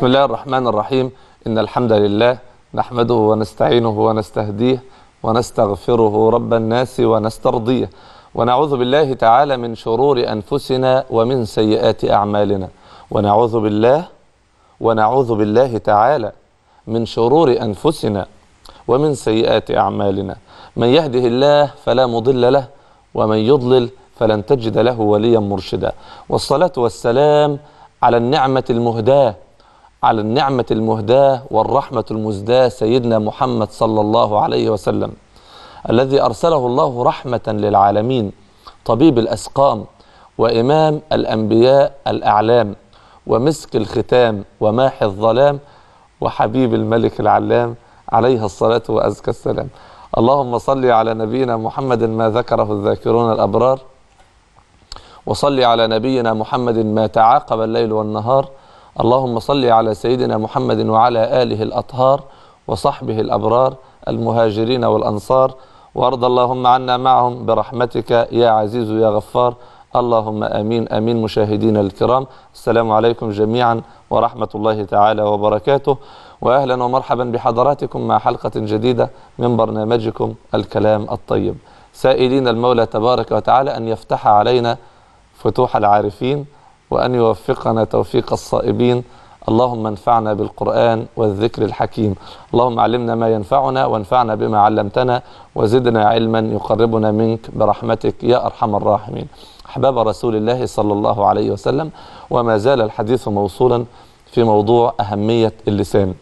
بسم الله الرحمن الرحيم إن الحمد لله نحمده ونستعينه ونستهديه ونستغفره رب الناس ونسترضيه ونعوذ بالله تعالى من شرور أنفسنا ومن سيئات أعمالنا ونعوذ بالله ونعوذ بالله تعالى من شرور أنفسنا ومن سيئات أعمالنا من يهده الله فلا مضل له ومن يضلل فلن تجد له وليا مرشدا والصلاة والسلام على النعمة المهداة على النعمة المهداة والرحمة المزداة سيدنا محمد صلى الله عليه وسلم الذي أرسله الله رحمة للعالمين طبيب الأسقام وإمام الأنبياء الأعلام ومسك الختام وماحي الظلام وحبيب الملك العلام عليه الصلاة وأزكى السلام اللهم صل على نبينا محمد ما ذكره الذاكرون الأبرار وصل على نبينا محمد ما تعاقب الليل والنهار اللهم صل على سيدنا محمد وعلى آله الأطهار وصحبه الأبرار المهاجرين والأنصار وارض اللهم عنا معهم برحمتك يا عزيز يا غفار اللهم امين امين مشاهدينا الكرام السلام عليكم جميعا ورحمه الله تعالى وبركاته واهلا ومرحبا بحضراتكم مع حلقه جديده من برنامجكم الكلام الطيب سائلين المولى تبارك وتعالى ان يفتح علينا فتوح العارفين وان يوفقنا توفيق الصائبين اللهم انفعنا بالقرآن والذكر الحكيم اللهم علمنا ما ينفعنا وانفعنا بما علمتنا وزدنا علما يقربنا منك برحمتك يا أرحم الراحمين أحباب رسول الله صلى الله عليه وسلم وما زال الحديث موصولا في موضوع أهمية اللسان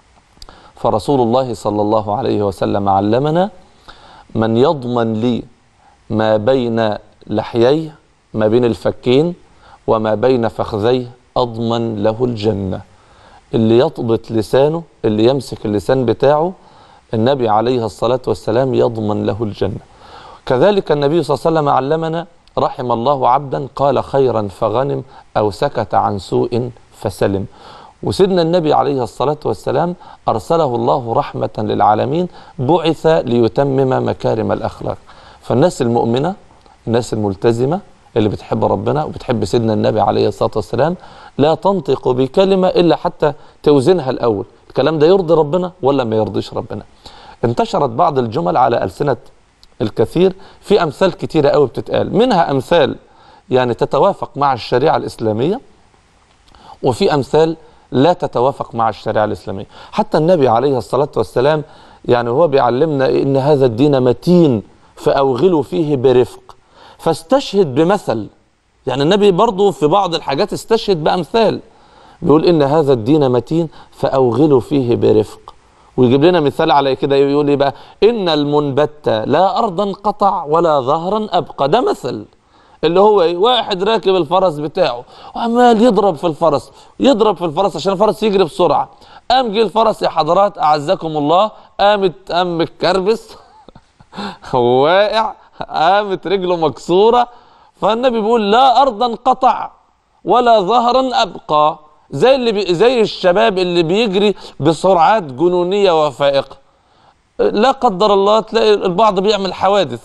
فرسول الله صلى الله عليه وسلم علمنا من يضمن لي ما بين لحييه ما بين الفكين وما بين فخذيه أضمن له الجنة اللي يضبط لسانه اللي يمسك اللسان بتاعه النبي عليه الصلاة والسلام يضمن له الجنة كذلك النبي صلى الله عليه وسلم علمنا رحم الله عبدا قال خيرا فغنم أو سكت عن سوء فسلم وسيدنا النبي عليه الصلاة والسلام أرسله الله رحمة للعالمين بعث ليتمم مكارم الأخلاق فالناس المؤمنة الناس الملتزمة اللي بتحب ربنا وبتحب سيدنا النبي عليه الصلاة والسلام لا تنطق بكلمة إلا حتى توزنها الأول الكلام ده يرضي ربنا ولا ما يرضيش ربنا انتشرت بعض الجمل على ألسنة الكثير في أمثال كتيرة قوي بتتقال منها أمثال يعني تتوافق مع الشريعة الإسلامية وفي أمثال لا تتوافق مع الشريعة الإسلامية حتى النبي عليه الصلاة والسلام يعني هو بيعلمنا إن هذا الدين متين فأوغلوا فيه برفق فاستشهد بمثل يعني النبي برضه في بعض الحاجات استشهد بأمثال بيقول إن هذا الدين متين فأوغلوا فيه برفق ويجيب لنا مثال على كده يقول ايه بقى إن المنبت لا أرضا قطع ولا ظهرا أبقى ده مثل اللي هو ايه واحد راكب الفرس بتاعه وعمال يضرب في الفرس يضرب في الفرس عشان الفرس يجري بسرعة قام جه الفرس يا حضرات أعزكم الله قامت قام متكربس واقع قامت رجله مكسورة فالنبي بيقول لا أرضا قطع ولا ظهرا أبقى زي اللي بي زي الشباب اللي بيجري بسرعات جنونية وفائقة لا قدر الله تلاقي البعض بيعمل حوادث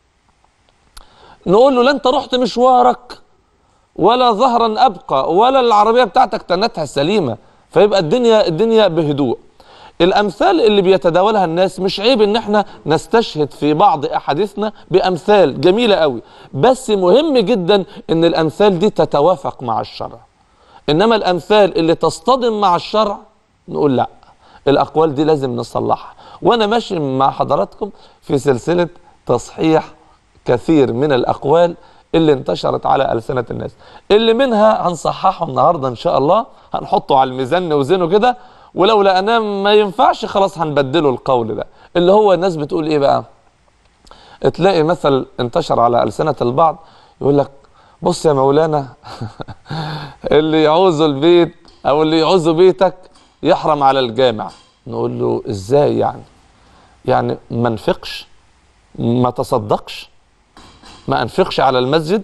نقول له لا انت رحت مشوارك ولا ظهرا أبقى ولا العربية بتاعتك تنتها سليمة فيبقى الدنيا الدنيا بهدوء الامثال اللي بيتداولها الناس مش عيب ان احنا نستشهد في بعض احاديثنا بامثال جميله قوي بس مهم جدا ان الامثال دي تتوافق مع الشرع انما الامثال اللي تصطدم مع الشرع نقول لا الاقوال دي لازم نصلحها وانا ماشي مع حضراتكم في سلسله تصحيح كثير من الاقوال اللي انتشرت على ألسنة الناس اللي منها هنصححه النهاردة إن شاء الله هنحطه على الميزان نوزنه كده ولو لقيناه ما ينفعش خلاص هنبدله القول ده اللي هو الناس بتقول ايه بقى تلاقي مثل انتشر على ألسنة البعض يقول لك بص يا مولانا اللي يعوز البيت او اللي يعوز بيتك يحرم على الجامع نقول له ازاي يعني يعني ما انفقش ما تصدقش ما انفقش على المسجد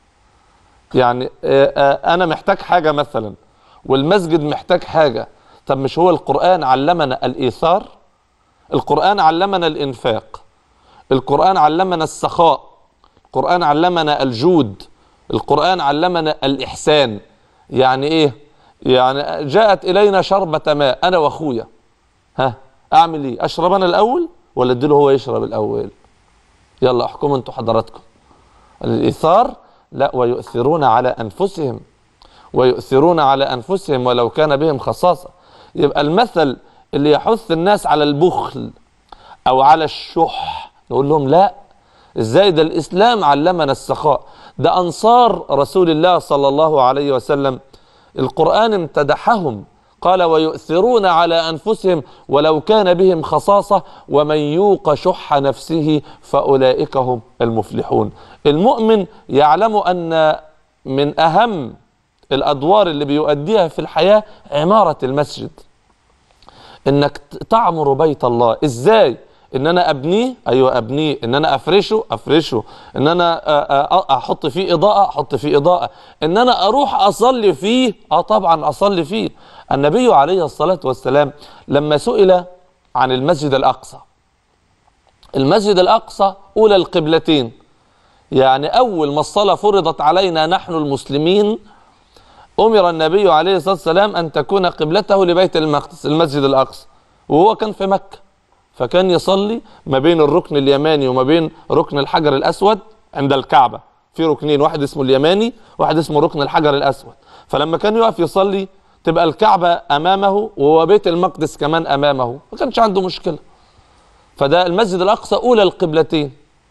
يعني انا محتاج حاجة مثلا والمسجد محتاج حاجة طب مش هو القرآن علمنا الإيثار القرآن علمنا الإنفاق القرآن علمنا السخاء القرآن علمنا الجود القرآن علمنا الإحسان يعني إيه يعني جاءت الينا شربة ماء انا واخويا ها اعمل ايه اشرب انا الاول ولا اديله هو يشرب الاول يلا احكموا انتوا حضراتكم الايثار لا ويؤثرون على انفسهم ويؤثرون على انفسهم ولو كان بهم خصاصه يبقى المثل اللي يحث الناس على البخل او على الشح نقول لهم لا ازاي ده الاسلام علمنا السخاء ده انصار رسول الله صلى الله عليه وسلم القران امتدحهم قال ويؤثرون على انفسهم ولو كان بهم خصاصه ومن يوق شح نفسه فاولئك هم المفلحون المؤمن يعلم ان من اهم الادوار اللي بيؤديها في الحياه عماره المسجد انك تعمر بيت الله ازاي ان انا ابنيه ايوه ابنيه ان انا افرشه افرشه ان انا احط فيه اضاءه احط فيه اضاءه ان انا اروح اصلي فيه اه طبعا اصلي فيه النبي عليه الصلاه والسلام لما سئل عن المسجد الاقصى المسجد الاقصى اولى القبلتين يعني اول ما الصلاه فرضت علينا نحن المسلمين امر النبي عليه الصلاه والسلام ان تكون قبلته لبيت المقدس المسجد الاقصى وهو كان في مكه فكان يصلي ما بين الركن اليماني وما بين ركن الحجر الاسود عند الكعبه في ركنين واحد اسمه اليماني واحد اسمه ركن الحجر الاسود فلما كان يقف يصلي تبقى الكعبه امامه وهو بيت المقدس كمان امامه ما كانش عنده مشكله فده المسجد الاقصى اولى القبلتين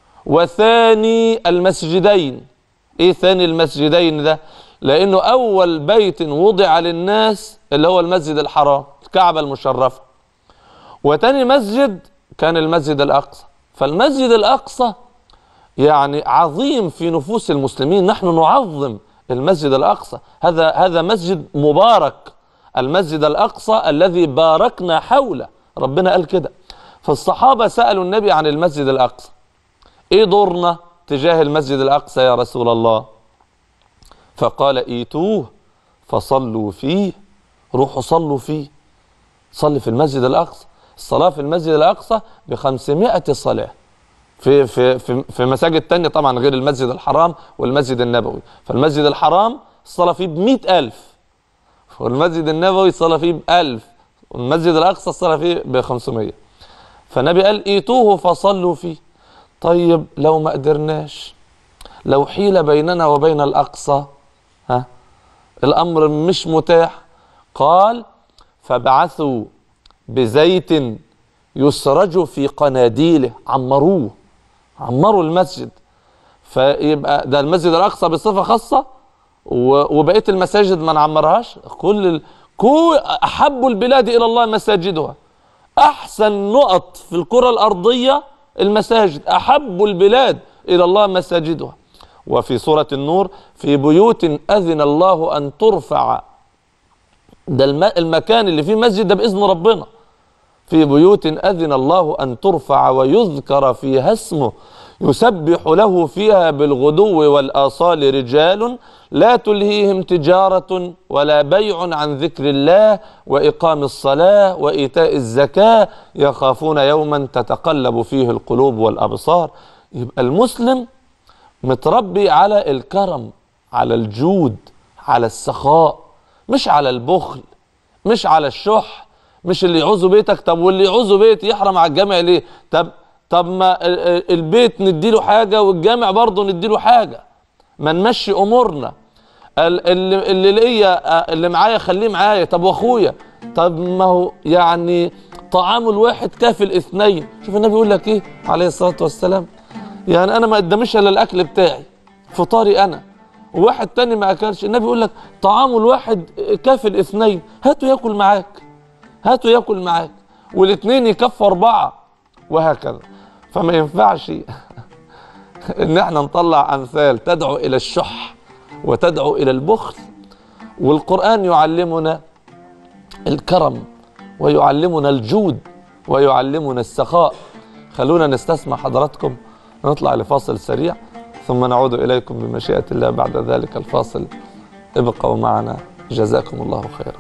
وثاني المسجدين ايه ثاني المسجدين ده لانه اول بيت وضع للناس اللي هو المسجد الحرام الكعبه المشرفه وتاني مسجد كان المسجد الاقصى فالمسجد الاقصى يعني عظيم في نفوس المسلمين نحن نعظم المسجد الاقصى هذا هذا مسجد مبارك المسجد الاقصى الذي باركنا حوله ربنا قال كده فالصحابه سالوا النبي عن المسجد الاقصى ايه دورنا تجاه المسجد الاقصى يا رسول الله فقال ايتوه فصلوا فيه روحوا صلوا فيه صلي في المسجد الاقصى الصلاه في المسجد الاقصى ب 500 صلاه في في في في مساجد تانية طبعا غير المسجد الحرام والمسجد النبوي فالمسجد الحرام الصلاه فيه ب 100000 والمسجد النبوي الصلاه فيه ب 1000 والمسجد الاقصى الصلاه فيه ب 500 فالنبي قال ايتوه فصلوا فيه طيب لو ما قدرناش لو حيل بيننا وبين الاقصى ها الامر مش متاح قال فبعثوا بزيت يسرج في قناديله عمروه عمروا المسجد فيبقى ده المسجد الاقصى بصفه خاصه وبقيه المساجد ما نعمرهاش كل ال... كل احب البلاد الى الله مساجدها احسن نقط في الكره الارضيه المساجد احب البلاد الى الله مساجدها وفي سوره النور في بيوت اذن الله ان ترفع ده الم... المكان اللي فيه مسجد ده باذن ربنا في بيوت اذن الله ان ترفع ويذكر فيها اسمه يسبح له فيها بالغدو والاصال رجال لا تلهيهم تجاره ولا بيع عن ذكر الله واقام الصلاه وايتاء الزكاه يخافون يوما تتقلب فيه القلوب والابصار يبقى المسلم متربي على الكرم على الجود على السخاء مش على البخل مش على الشح مش اللي يعوزه بيتك طب واللي يعوزه بيت يحرم على الجامع ليه طب طب ما البيت نديله حاجه والجامع برضه نديله حاجه ما نمشي امورنا اللي اللي ليا اللي معايا خليه معايا طب واخويا طب ما هو يعني طعام الواحد كافي الاثنين شوف النبي يقول لك ايه عليه الصلاه والسلام يعني انا ما قدمش الا الاكل بتاعي فطاري انا وواحد تاني ما اكلش النبي يقول لك طعام الواحد كافي الاثنين هاته ياكل معاك هاته ياكل معاك والاثنين يكفوا اربعه وهكذا فما ينفعش ان احنا نطلع امثال تدعو الى الشح وتدعو الى البخل والقران يعلمنا الكرم ويعلمنا الجود ويعلمنا السخاء خلونا نستسمع حضراتكم نطلع لفاصل سريع ثم نعود اليكم بمشيئه الله بعد ذلك الفاصل ابقوا معنا جزاكم الله خيرا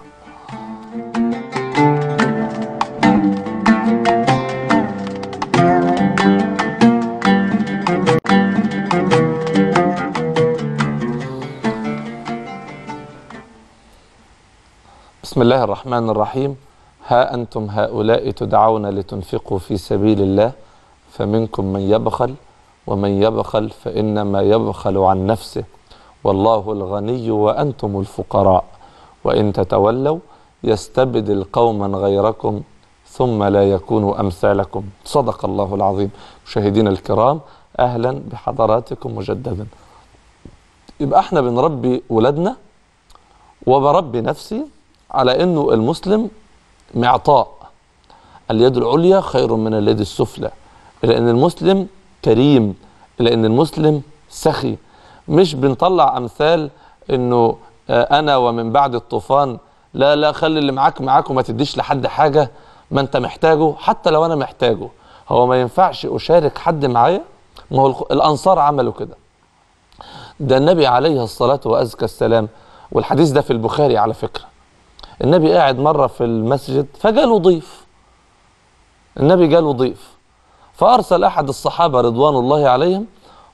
بسم الله الرحمن الرحيم ها أنتم هؤلاء تدعون لتنفقوا في سبيل الله فمنكم من يبخل ومن يبخل فإنما يبخل عن نفسه والله الغني وأنتم الفقراء وإن تتولوا يستبدل قوما غيركم ثم لا يكونوا أمثالكم صدق الله العظيم مشاهدينا الكرام أهلا بحضراتكم مجددا يبقى احنا بنربي ولادنا وبربي نفسي على انه المسلم معطاء اليد العليا خير من اليد السفلى لان المسلم كريم لان المسلم سخي مش بنطلع امثال انه آه، انا ومن بعد الطوفان لا لا خلي اللي معاك معاك وما تديش لحد حاجه ما انت محتاجه حتى لو انا محتاجه هو ما ينفعش اشارك حد معايا ما هو الخ- الانصار عملوا كده ده النبي عليه الصلاه وازكى السلام والحديث ده في البخاري على فكره النبي قاعد مره في المسجد فجاله ضيف النبي جاله ضيف فارسل احد الصحابه رضوان الله عليهم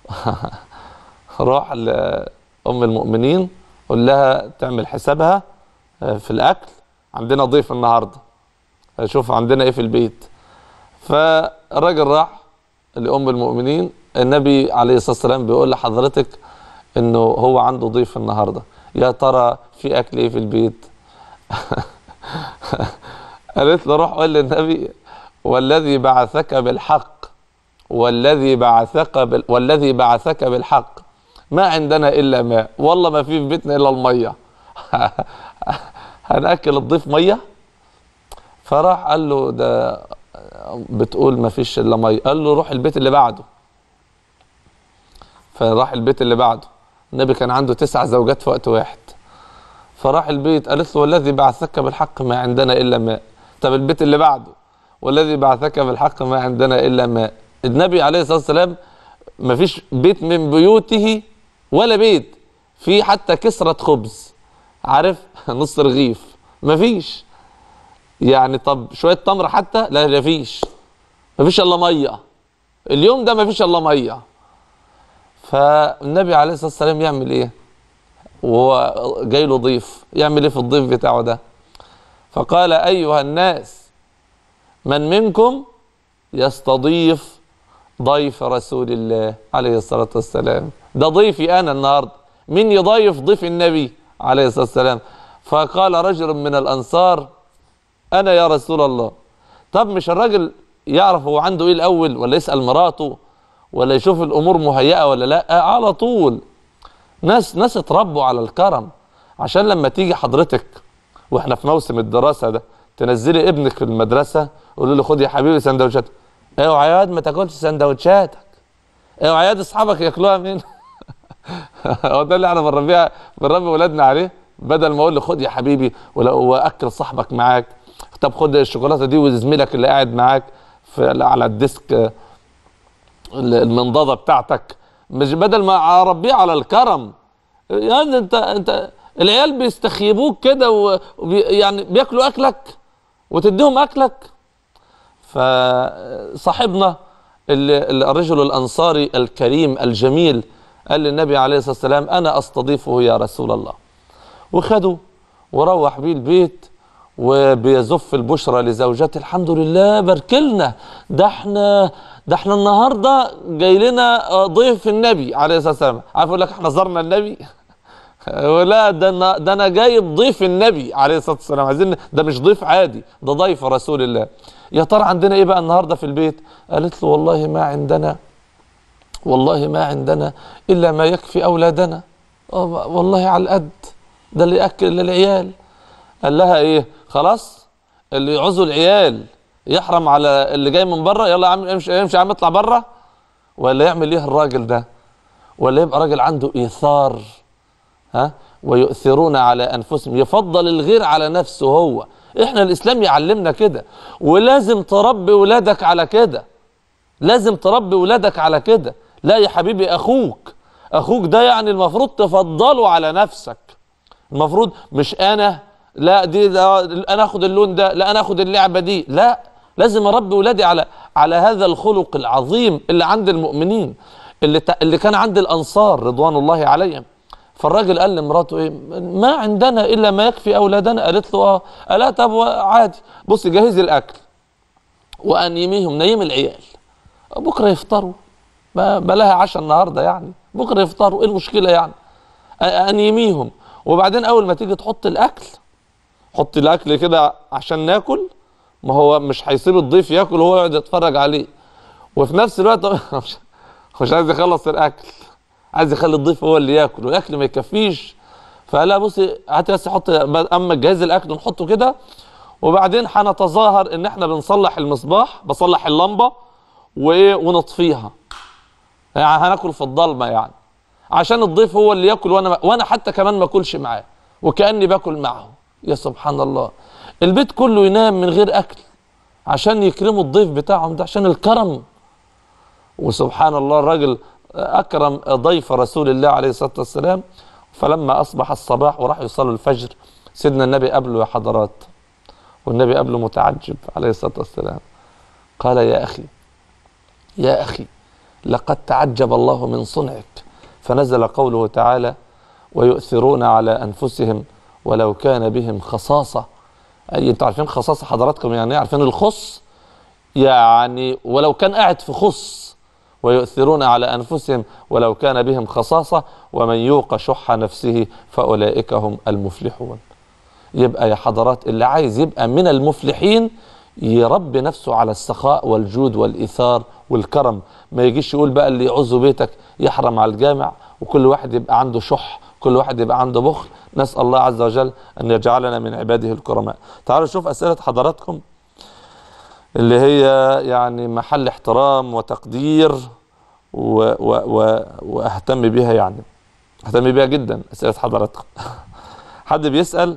راح لام المؤمنين قول لها تعمل حسابها آه، في الاكل عندنا ضيف النهارده شوف عندنا ايه في البيت فالراجل راح لام المؤمنين النبي عليه الصلاه والسلام بيقول لحضرتك انه هو عنده ضيف النهارده يا ترى في اكل ايه في البيت قالت له روح قول للنبي والذي بعثك بالحق والذي بعثك بال... والذي بعثك بالحق ما عندنا الا ماء والله ما في في بيتنا الا الميه هناكل الضيف ميه فراح قال له ده بتقول ما فيش الا ميه قال له روح البيت اللي بعده فراح البيت اللي بعده النبي كان عنده تسع زوجات في وقت واحد فراح البيت قالت له والذي بعثك بالحق ما عندنا الا ماء طب البيت اللي بعده والذي بعثك بالحق ما عندنا الا ماء النبي عليه الصلاه والسلام ما فيش بيت من بيوته ولا بيت فيه حتى كسرة خبز عارف نص رغيف ما فيش يعني طب شوية تمر حتى لا لا فيش ما فيش الا ميه اليوم ده ما فيش الا ميه فالنبي عليه الصلاه والسلام يعمل ايه وهو جاي له ضيف يعمل ايه في الضيف بتاعه ده فقال ايها الناس من منكم يستضيف ضيف رسول الله عليه الصلاه والسلام ده ضيفي انا النهارده مين يضيف ضيف النبي عليه الصلاه والسلام فقال رجل من الانصار انا يا رسول الله طب مش الراجل يعرف هو عنده ايه الاول ولا يسال مراته ولا يشوف الامور مهيئه ولا لا على طول ناس ناس اتربوا على الكرم عشان لما تيجي حضرتك واحنا في موسم الدراسه ده تنزلي ابنك في المدرسه قولي له خد يا حبيبي سندوتشات اوعى يا واد ما تاكلش سندوتشاتك اوعى يا واد اصحابك ياكلوها من هو ده اللي احنا بنربيها بنربي ولادنا عليه بدل ما اقول له خد يا حبيبي ولو واكل صاحبك معاك طب خد الشوكولاته دي وزميلك اللي قاعد معاك في على الديسك المنضده بتاعتك مش بدل ما اربيه على الكرم يعني انت انت العيال بيستخيبوك كده وبي يعني بياكلوا اكلك وتديهم اكلك فصاحبنا اللي الرجل الانصاري الكريم الجميل قال للنبي عليه الصلاه والسلام انا استضيفه يا رسول الله وخده وروح بيه البيت وبيزف البشرى لزوجته الحمد لله باركلنا ده احنا ده احنا النهارده جاي لنا ضيف النبي عليه الصلاه والسلام عارف يقول لك احنا زرنا النبي ولا ده انا ده انا جايب ضيف النبي عليه الصلاه والسلام عايزين ده مش ضيف عادي ده ضيف رسول الله يا ترى عندنا ايه بقى النهارده في البيت قالت له والله ما عندنا والله ما عندنا الا ما يكفي اولادنا والله على القد ده اللي ياكل للعيال قال لها ايه خلاص اللي يعوزوا العيال يحرم على اللي جاي من بره يلا يا عم امشي امشي يا عم اطلع بره ولا يعمل ايه الراجل ده ولا يبقى راجل عنده ايثار ها ويؤثرون على انفسهم يفضل الغير على نفسه هو احنا الاسلام يعلمنا كده ولازم تربي ولادك على كده لازم تربي ولادك على كده لا يا حبيبي اخوك اخوك ده يعني المفروض تفضله على نفسك المفروض مش انا لا دي ده انا اخد اللون ده لا انا اخد اللعبه دي لا لازم اربي ولادي على على هذا الخلق العظيم اللي عند المؤمنين اللي ت... اللي كان عند الانصار رضوان الله عليهم فالراجل قال لمراته ايه ما عندنا الا ما يكفي اولادنا قالت له اه قال لها طب عادي بصي جهزي الاكل وانيميهم نيم العيال بكره يفطروا ما بلاها عشاء النهارده يعني بكره يفطروا ايه المشكله يعني أ- انيميهم وبعدين اول ما تيجي تحط الاكل حط الاكل كده عشان ناكل ما هو مش هيسيب الضيف ياكل وهو يقعد يتفرج عليه وفي نفس الوقت مش, مش عايز يخلص الاكل عايز يخلي الضيف هو اللي ياكل والاكل ما يكفيش فقال لها بصي هاتي بس حط اما جهاز الاكل نحطه كده وبعدين هنتظاهر ان احنا بنصلح المصباح بصلح اللمبه وايه ونطفيها يعني هناكل في الضلمه يعني عشان الضيف هو اللي ياكل وانا وانا حتى كمان ما اكلش معاه وكاني باكل معه يا سبحان الله البيت كله ينام من غير اكل عشان يكرموا الضيف بتاعهم ده عشان الكرم وسبحان الله الراجل اكرم ضيف رسول الله عليه الصلاه والسلام فلما اصبح الصباح وراح يصلوا الفجر سيدنا النبي قبله يا حضرات والنبي قبله متعجب عليه الصلاه والسلام قال يا اخي يا اخي لقد تعجب الله من صنعك فنزل قوله تعالى ويؤثرون على انفسهم ولو كان بهم خصاصه اي انتوا عارفين خصاصه حضراتكم يعني ايه عارفين الخص يعني ولو كان قاعد في خص ويؤثرون على انفسهم ولو كان بهم خصاصه ومن يوق شح نفسه فاولئك هم المفلحون يبقى يا حضرات اللي عايز يبقى من المفلحين يربي نفسه على السخاء والجود والايثار والكرم ما يجيش يقول بقى اللي يعوز بيتك يحرم على الجامع وكل واحد يبقى عنده شح كل واحد يبقى عنده بخل نسال الله عز وجل ان يجعلنا من عباده الكرماء تعالوا نشوف اسئله حضراتكم اللي هي يعني محل احترام وتقدير و و و واهتم بيها يعني اهتم بيها جدا اسئله حضراتكم حد بيسال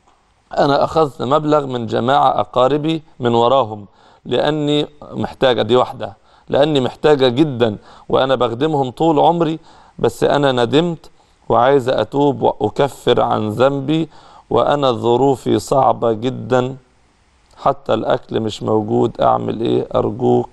انا اخذت مبلغ من جماعه اقاربي من وراهم لاني محتاجه دي واحده لاني محتاجه جدا وانا بخدمهم طول عمري بس انا ندمت وعايز اتوب واكفر عن ذنبي وانا ظروفي صعبه جدا حتى الاكل مش موجود اعمل ايه ارجوك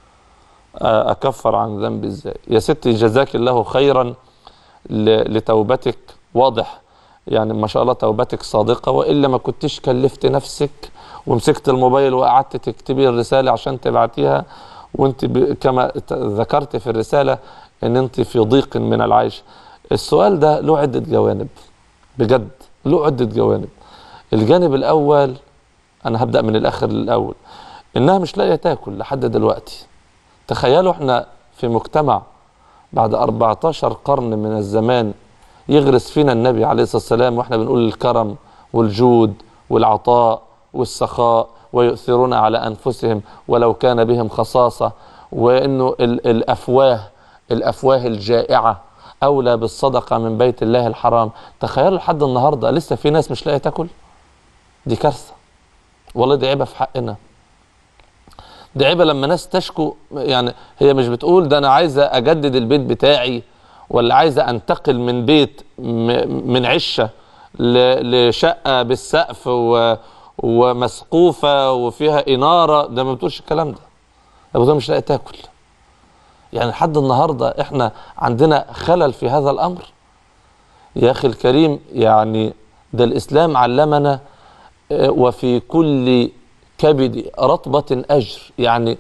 اكفر عن ذنبي ازاي يا ستي جزاك الله خيرا ل- لتوبتك واضح يعني ما شاء الله توبتك صادقه والا ما كنتش كلفت نفسك ومسكت الموبايل وقعدت تكتبي الرساله عشان تبعتيها وانت ب... كما ت- ذكرت في الرساله ان انت في ضيق من العيش السؤال ده له عده جوانب بجد له عده جوانب الجانب الاول انا هبدا من الاخر للاول انها مش لاقيه تاكل لحد دلوقتي تخيلوا احنا في مجتمع بعد 14 قرن من الزمان يغرس فينا النبي عليه الصلاه والسلام واحنا بنقول الكرم والجود والعطاء والسخاء ويؤثرون على انفسهم ولو كان بهم خصاصه وانه ال- الافواه الافواه الجائعه اولى بالصدقه من بيت الله الحرام تخيلوا لحد النهارده لسه في ناس مش لاقيه تاكل دي كارثه والله دي عيبه في حقنا دي عيبه لما ناس تشكو يعني هي مش بتقول ده انا عايزه اجدد البيت بتاعي ولا عايزه انتقل من بيت م- من عشه ل- لشقه بالسقف و ومسقوفه وفيها اناره ده ما بتقولش الكلام ده ده بتقول مش لاقي تاكل يعني لحد النهارده احنا عندنا خلل في هذا الامر يا اخي الكريم يعني ده الاسلام علمنا آه، وفي كل كبد رطبة أجر يعني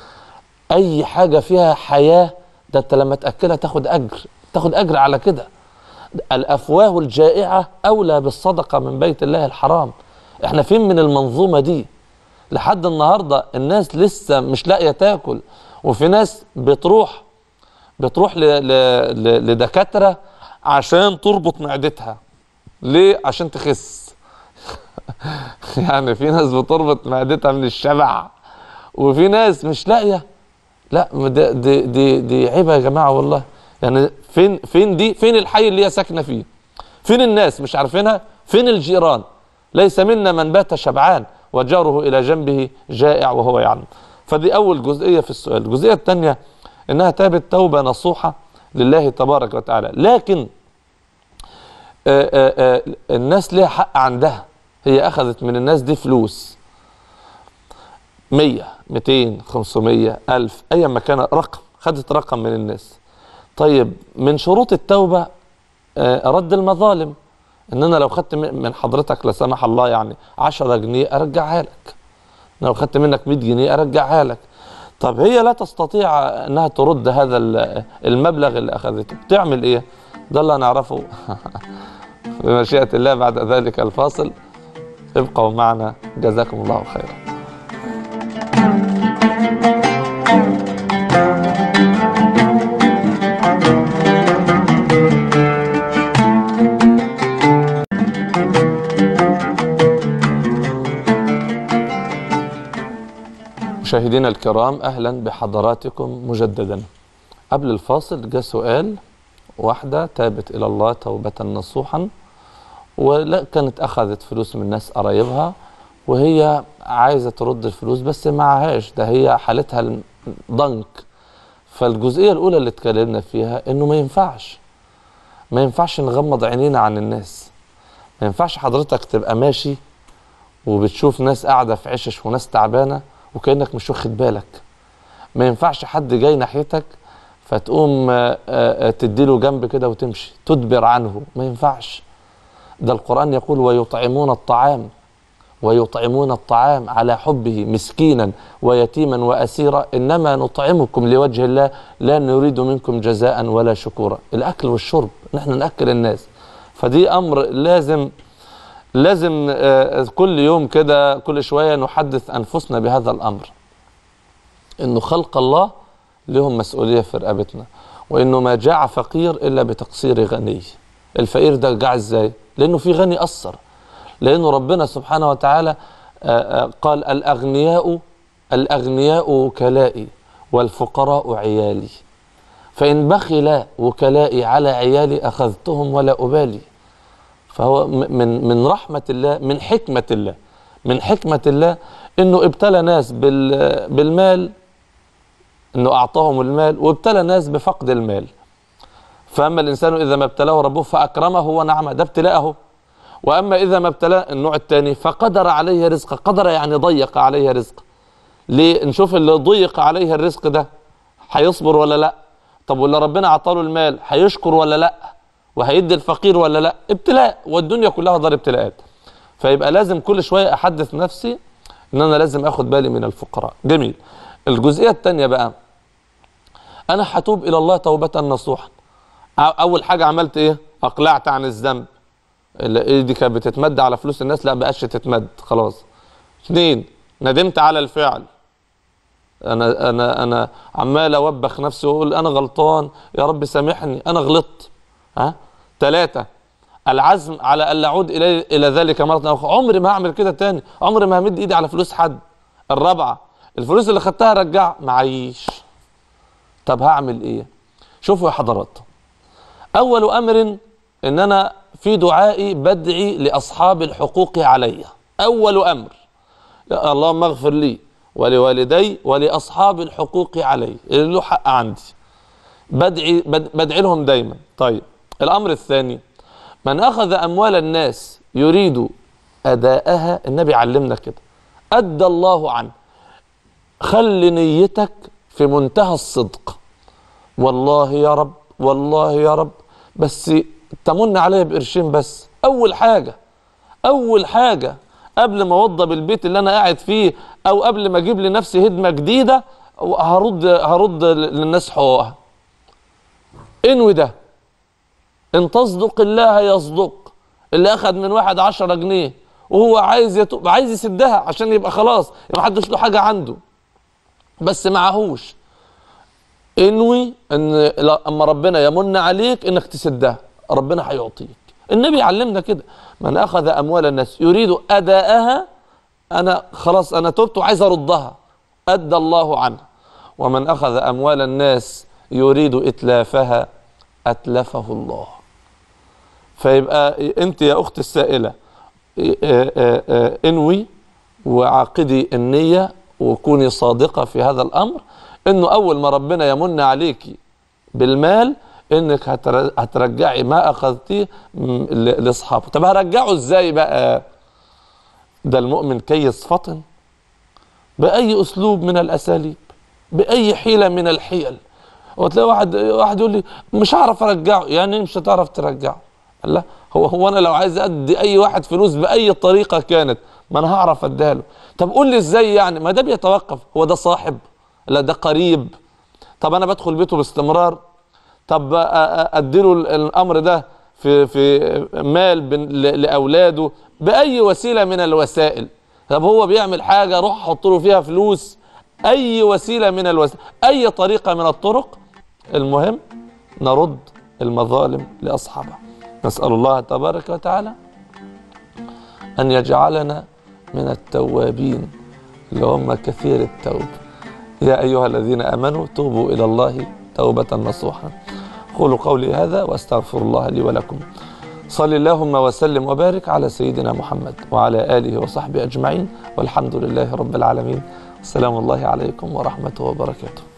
أي حاجة فيها حياة ده أنت لما تأكلها تاخد أجر تاخد أجر على كده الأفواه الجائعة أولى بالصدقة من بيت الله الحرام إحنا فين من المنظومة دي لحد النهاردة الناس لسه مش لاقية تاكل وفي ناس بتروح بتروح ل- ل- ل- لدكاترة عشان تربط معدتها ليه عشان تخس يعني في ناس بتربط معدتها من الشبع وفي ناس مش لاقيه لا ما ده- دي دي دي عيبه يا جماعه والله يعني فين فين دي فين الحي اللي هي ساكنه فيه فين الناس مش عارفينها فين الجيران ليس منا من بات شبعان وجاره الى جنبه جائع وهو يعلم فدي اول جزئيه في السؤال الجزئيه الثانيه انها تابت توبه نصوحه لله تبارك وتعالى لكن آآ آآ الناس ليها حق عندها هي اخذت من الناس دي فلوس 100 200 500 1000 ايا ما كان رقم خدت رقم من الناس طيب من شروط التوبه آه، رد المظالم ان انا لو خدت من من حضرتك لا سمح الله يعني 10 جنيه ارجعها لك لو خدت منك 100 جنيه ارجعها لك طب هي لا تستطيع انها ترد هذا ال- المبلغ اللي اخذته بتعمل ايه ده اللي هنعرفه بمشيئة الله بعد ذلك الفاصل ابقوا معنا جزاكم الله خيرا مشاهدينا الكرام اهلا بحضراتكم مجددا قبل الفاصل جاء سؤال واحده تابت الى الله توبه نصوحا ولا كانت اخذت فلوس من ناس قرايبها وهي عايزه ترد الفلوس بس معهاش ده هي حالتها ضنك فالجزئيه الاولى اللي اتكلمنا فيها انه ما ينفعش ما ينفعش نغمض عينينا عن الناس ما ينفعش حضرتك تبقى ماشي وبتشوف ناس قاعده في عشش وناس تعبانه وكانك مش واخد بالك ما ينفعش حد جاي ناحيتك فتقوم آه، آه، تديله جنب كده وتمشي تدبر عنه ما ينفعش ده القرآن يقول ويطعمون الطعام ويطعمون الطعام على حبه مسكينا ويتيما وأسيرا إنما نطعمكم لوجه الله لا نريد منكم جزاء ولا شكورا الأكل والشرب نحن نأكل الناس فدي أمر لازم لازم آه، كل يوم كده كل شوية نحدث أنفسنا بهذا الأمر إنه خلق الله لهم مسؤولية في رقبتنا وإنه ما جاع فقير إلا بتقصير غني الفقير ده جاع إزاي لأنه في غني أثر لأنه ربنا سبحانه وتعالى آه، آه، قال الأغنياء الأغنياء وكلائي والفقراء عيالي فإن بخل وكلائي على عيالي أخذتهم ولا أبالي فهو م- من من رحمة الله من حكمة الله من حكمة الله انه ابتلى ناس بال- بالمال انه اعطاهم المال وابتلى ناس بفقد المال فاما الانسان اذا ما ابتلاه ربه فاكرمه ونعمه ده ابتلاءه واما اذا ما ابتلاه النوع الثاني فقدر عليه رزقه قدر يعني ضيق عليه رزقه ليه نشوف اللي ضيق عليه الرزق ده هيصبر ولا لا طب واللي ربنا عطاله المال هيشكر ولا لا وهيدي الفقير ولا لا ابتلاء والدنيا كلها دار ابتلاءات فيبقى لازم كل شويه احدث نفسي ان انا لازم اخد بالي من الفقراء جميل الجزئيه الثانيه بقى انا هتوب الى الله توبه نصوحا أ- اول حاجه عملت ايه اقلعت عن الذنب اللي ايدي كانت بتتمد على فلوس الناس لا بقاش تتمد خلاص اثنين ندمت على الفعل انا انا انا عمال اوبخ نفسي واقول انا غلطان يا رب سامحني انا غلطت ها ثلاثة العزم على الا اعود الى الى ذلك مره اخرى عمري ما هعمل كده تاني عمري ما همد ايدي على فلوس حد الرابعه الفلوس اللي خدتها رجع معيش طب هعمل ايه شوفوا يا حضرات اول امر ان انا في دعائي بدعي لاصحاب الحقوق علي اول امر يا اللهم اغفر لي ولوالدي ولاصحاب الحقوق علي اللي له حق عندي بدعي بد- بدعي لهم دايما طيب الامر الثاني من اخذ اموال الناس يريد اداءها النبي علمنا كده ادى الله عنه خلي نيتك في منتهى الصدق والله يا رب والله يا رب بس تمن عليا بقرشين بس اول حاجه اول حاجه قبل ما اوضب البيت اللي انا قاعد فيه او قبل ما اجيب لنفسي هدمه جديده هرد هرد للناس حقوقها انوي ده ان تصدق الله يصدق اللي اخذ من واحد عشرة جنيه وهو عايز يتوب عايز يسدها عشان يبقى خلاص يبقى محدش له حاجه عنده بس معهوش انوي ان لا- اما ربنا يمن عليك انك تسدها ربنا هيعطيك النبي علمنا كده من اخذ اموال الناس يريد اداءها انا خلاص انا تبت وعايز اردها ادى الله عنها ومن اخذ اموال الناس يريد اتلافها اتلفه الله فيبقى انت يا اخت السائله اه، اه، اه، انوي وعقدي النيه وكوني صادقه في هذا الامر انه اول ما ربنا يمن عليكي بالمال انك هتر- هترجعي ما اخذتيه م- ل- لاصحابه طب هرجعه ازاي بقى ده المؤمن كيس فطن باي اسلوب من الاساليب باي حيله من الحيل وتلاقي واحد واحد يقول لي مش هعرف ارجعه يعني إيه مش هتعرف ترجعه لا هو هو انا لو عايز ادي اي واحد فلوس باي طريقه كانت ما انا هعرف اديها له طب قول لي ازاي يعني ما ده بيتوقف هو ده صاحب لا ده قريب طب انا بدخل بيته باستمرار طب أ- أ- اديله ال- الامر ده في في مال بن- ل- لاولاده باي وسيله من الوسائل طب هو بيعمل حاجه روح حط له فيها فلوس اي وسيله من الوسائل اي طريقه من الطرق المهم نرد المظالم لاصحابها نسال الله تبارك وتعالى ان يجعلنا من التوابين اللي هم كثير التوب يا ايها الذين امنوا توبوا الى الله توبه نصوحا قولوا قولي هذا واستغفر الله لي ولكم صل اللهم وسلم وبارك على سيدنا محمد وعلى اله وصحبه اجمعين والحمد لله رب العالمين السلام الله عليكم ورحمته وبركاته